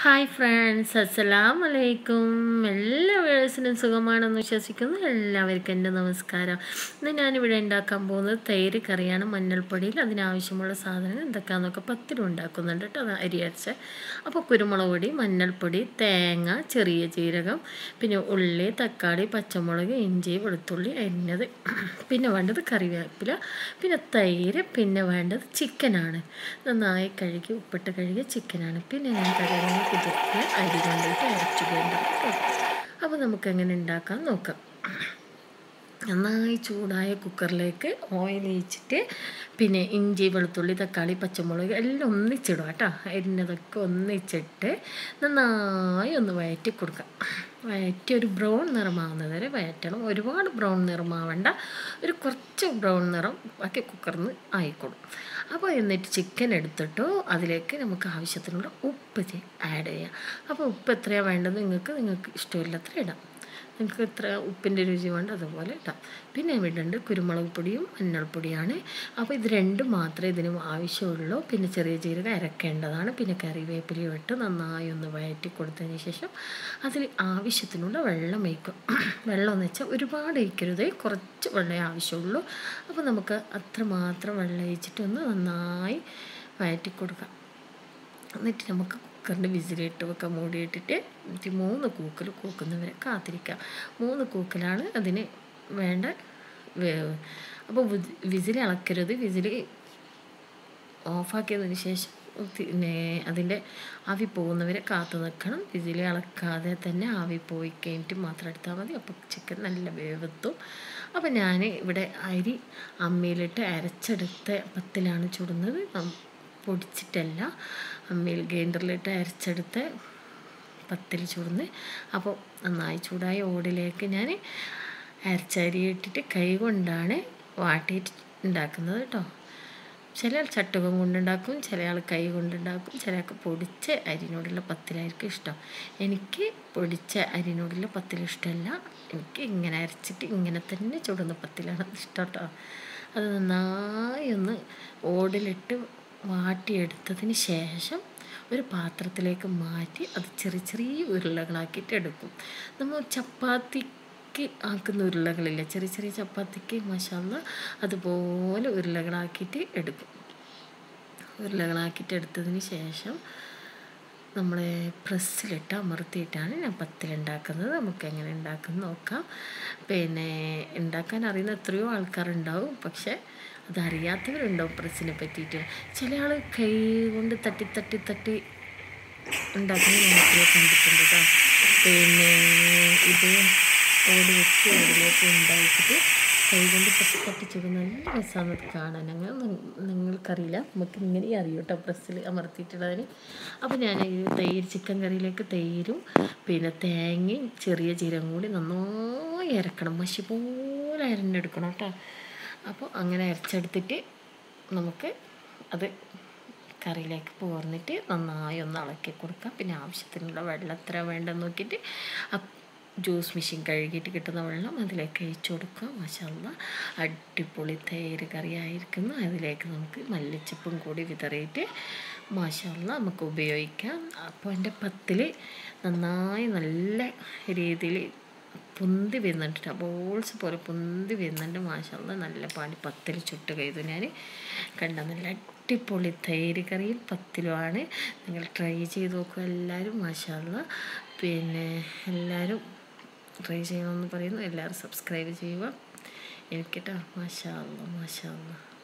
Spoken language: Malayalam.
ഹായ് ഫ്രണ്ട്സ് അസ്സലാം വലൈക്കും എല്ലാ വേഴ്സിനും സുഖമാണെന്ന് വിശ്വസിക്കുന്നു എല്ലാവർക്കും എൻ്റെ നമസ്കാരം ഇന്ന് ഞാനിവിടെ ഉണ്ടാക്കാൻ പോകുന്നത് തൈര് കറിയാണ് മഞ്ഞൾപ്പൊടിയിൽ അതിനാവശ്യമുള്ള സാധനങ്ങൾ എന്തൊക്കെയാണെന്നൊക്കെ പത്തിലും ഉണ്ടാക്കുന്നുണ്ട് കേട്ടോ അത് അരി അരച്ച് അപ്പോൾ കുരുമുളക് പൊടി മഞ്ഞൾപ്പൊടി തേങ്ങ ചെറിയ ജീരകം പിന്നെ ഉള്ളി തക്കാളി പച്ചമുളക് ഇഞ്ചി വെളുത്തുള്ളി അരിഞ്ഞത് പിന്നെ വേണ്ടത് കറിവേപ്പില പിന്നെ തൈര് പിന്നെ വേണ്ടത് ചിക്കനാണ് നന്നായി കഴുകി ഉപ്പിട്ട് കഴുകിയ ചിക്കനാണ് പിന്നെ ഞാൻ കഴുകി കുതിർത്ത് അരി കൊണ്ടിട്ട് അരച്ചു വേണ്ടത് അപ്പോൾ നമുക്ക് എങ്ങനെ ഉണ്ടാക്കാൻ നോക്കാം നന്നായി ചൂടായ കുക്കറിലേക്ക് ഓയിൽ ഒഴിച്ചിട്ട് പിന്നെ ഇഞ്ചി വെളുത്തുള്ളി തക്കാളി പച്ചമുളക് എല്ലാം ഒന്നിച്ചിടുക കേട്ടോ അരിഞ്ഞതൊക്കെ ഒന്നിച്ചിട്ട് നന്നായി ഒന്ന് വഴറ്റി കൊടുക്കാം വഴറ്റി ഒരു ബ്രൗൺ നിറമാവുന്നത് വരെ വഴറ്റണം ഒരുപാട് ബ്രൗൺ നിറമാവണ്ട ഒരു കുറച്ച് ബ്രൗൺ നിറം ബാക്കി കുക്കറിൽ നിന്ന് ആയിക്കോളും അപ്പോൾ എന്നിട്ട് ചിക്കൻ എടുത്തിട്ട് അതിലേക്ക് നമുക്ക് ആവശ്യത്തിനുള്ള ഉപ്പ് ആഡ് ചെയ്യാം അപ്പോൾ ഉപ്പ് എത്രയാണ് വേണ്ടത് നിങ്ങൾക്ക് നിങ്ങൾക്ക് ഇഷ്ടമില്ലത്ര ഇടാം നിങ്ങൾക്ക് എത്ര ഉപ്പിൻ്റെ രുചി വേണ്ട അതുപോലെ ഇടാം പിന്നെ ഇടേണ്ടത് കുരുമുളക് പൊടിയും മഞ്ഞൾപ്പൊടിയാണ് അപ്പോൾ ഇത് രണ്ടും മാത്രമേ ഇതിന് ആവശ്യമുള്ളൂ പിന്നെ ചെറിയ ജീരകം അരക്കേണ്ടതാണ് പിന്നെ കറിവേപ്പിലയും ഇട്ട് നന്നായി ഒന്ന് വഴറ്റി കൊടുത്തതിന് ശേഷം അതിൽ ആവശ്യത്തിനുള്ള വെള്ളം വയ്ക്കും വെള്ളം എന്ന് വെച്ചാൽ ഒരുപാട് ഒഴിക്കരുത് കുറച്ച് വെള്ളമേ ആവശ്യമുള്ളൂ അപ്പോൾ നമുക്ക് അത്രമാത്രം വെള്ളം ഒഴിച്ചിട്ട് ഒന്ന് നന്നായി വഴറ്റി കൊടുക്കാം എന്നിട്ട് നമുക്ക് കുക്കറിൻ്റെ വിസിലിട്ട് വെക്കാം മൂടിയിട്ടിട്ട് എന്നിട്ട് മൂന്ന് കൂക്കൽ കൂക്കുന്നവരെ കാത്തിരിക്കാം മൂന്ന് കൂക്കലാണ് അതിന് വേണ്ട വേവ് അപ്പോൾ വിസിൽ ഇളക്കരുത് വിസിൽ ഓഫാക്കിയതിന് ശേഷം പിന്നെ അതിൻ്റെ ആവി പോകുന്നവരെ കാത്തു നിൽക്കണം വിസിൽ ഇളക്കാതെ തന്നെ ആവി പോയി കഴിഞ്ഞിട്ട് മാത്രം എടുത്താൽ മതി അപ്പോൾ ചിക്കൻ നല്ല വേവെത്തും അപ്പോൾ ഞാൻ ഇവിടെ അരി അമ്മയിലിട്ട് അരച്ചെടുത്ത പത്തിലാണ് ചുടുന്നത് പൊടിച്ചിട്ടല്ല അമ്മയിൽ ഗ്രൈൻഡറിലിട്ട് അരച്ചെടുത്ത് പത്തിൽ ചൂടുന്ന് അപ്പോൾ നന്നായി ചൂടായ ഓടിലേക്ക് ഞാൻ അരച്ചരി ഇട്ടിട്ട് കൈ കൊണ്ടാണ് വാട്ടിയിട്ട് ഉണ്ടാക്കുന്നത് കേട്ടോ ചില ആൾ ചട്ടുകം കൊണ്ടുണ്ടാക്കും ചില ആൾ കൈ കൊണ്ടുണ്ടാക്കും ചില ആൾക്ക് പൊടിച്ച അരിനോടുള്ള പത്തിലായിരിക്കും ഇഷ്ടം എനിക്ക് പൊടിച്ച അരിനോടുള്ള പത്തിൽ ഇഷ്ടമല്ല എനിക്ക് ഇങ്ങനെ അരച്ചിട്ട് ഇങ്ങനെ തന്നെ ചുടുന്ന പത്തിലാണ് ഇഷ്ടം കേട്ടോ അത് നന്നായി ഒന്ന് ഓടിലിട്ട് വാട്ടിയെടുത്തതിന് ശേഷം ഒരു പാത്രത്തിലേക്ക് മാറ്റി അത് ചെറിയ ചെറിയ ഉരുളകളാക്കിയിട്ട് എടുക്കും നമ്മൾ ചപ്പാത്തിക്ക് ആക്കുന്ന ഉരുളകളില്ല ചെറിയ ചെറിയ ചപ്പാത്തിക്ക് മസാല അതുപോലെ ഉരുളകളാക്കിയിട്ട് എടുക്കും ഉരുളകളാക്കിയിട്ട് എടുത്തതിന് ശേഷം നമ്മൾ പ്രസ്സിലിട്ട് അമർത്തിയിട്ടാണ് ഞാൻ പത്തിലുണ്ടാക്കുന്നത് നമുക്ക് എങ്ങനെ ഉണ്ടാക്കുന്നത് നോക്കാം പിന്നെ ഉണ്ടാക്കാൻ അറിയുന്ന എത്രയോ ആൾക്കാരുണ്ടാവും പക്ഷേ അതറിയാത്തവരുണ്ടാവും പ്രസ്സിനെ പറ്റിയിട്ട് ചില ആൾ കൈ കൊണ്ട് തട്ടി തട്ടി തട്ടി ഉണ്ടാക്കുന്നത് ഞാൻ കണ്ടിട്ടുണ്ട് കേട്ടോ പിന്നെ ഇത് ഓടി വെച്ച് ഓടിലേക്ക് ഉണ്ടാക്കിയിട്ട് കൈ കൊണ്ട് തട്ടി തട്ടി ചുടുന്ന നല്ല രസമാണ് അത് കാണാൻ അങ്ങനെ നിങ്ങൾക്കറിയില്ല നമുക്ക് ഇങ്ങനെ അറിയും കേട്ടോ പ്രസ്സിൽ അമർത്തിയിട്ടുള്ളതിന് അപ്പോൾ ഞാൻ ഈ തൈര് ചിക്കൻ കറിയിലേക്ക് തൈരും പിന്നെ തേങ്ങയും ചെറിയ ജീരകം കൂടി നന്നായി അരക്കണം മഷി പോലെ അരഞ്ഞെടുക്കണം കേട്ടോ അപ്പോൾ അങ്ങനെ അരച്ചെടുത്തിട്ട് നമുക്ക് അത് കറിയിലേക്ക് പോർന്നിട്ട് നന്നായി ഒന്ന് ഇളക്കി കൊടുക്കാം പിന്നെ ആവശ്യത്തിനുള്ള വെള്ളം എത്ര വേണ്ടെന്ന് നോക്കിയിട്ട് ജ്യൂസ് മെഷീൻ കഴുകിയിട്ട് കിട്ടുന്ന വെള്ളം അതിലേക്ക് ഒഴിച്ചു കൊടുക്കുക മസാല അടിപൊളി തൈര് കറിയായിരിക്കുന്നു അതിലേക്ക് നമുക്ക് മല്ലിച്ചപ്പും കൂടി വിതറിയിട്ട് മസാല നമുക്ക് ഉപയോഗിക്കാം അപ്പോൾ എൻ്റെ പത്തിൽ നന്നായി നല്ല രീതിയിൽ പൊന്തി വരുന്നുണ്ട് ബോൾസ് പോലെ പൊന്തി വരുന്നുണ്ട് മാഷല്ല നല്ല പാടി പത്തിൽ ചുട്ട് കഴിതു ഞാൻ കണ്ട നല്ല അടിപൊളി തൈര് കറിയും പത്തിലുമാണ് നിങ്ങൾ ട്രൈ ചെയ്ത് നോക്കുക എല്ലാവരും മാഷല്ല പിന്നെ എല്ലാവരും ട്രൈ ചെയ്യണമെന്ന് പറയുന്നു എല്ലാവരും സബ്സ്ക്രൈബ് ചെയ്യുക എനിക്കിട്ടോ മാഷാ മാഷാ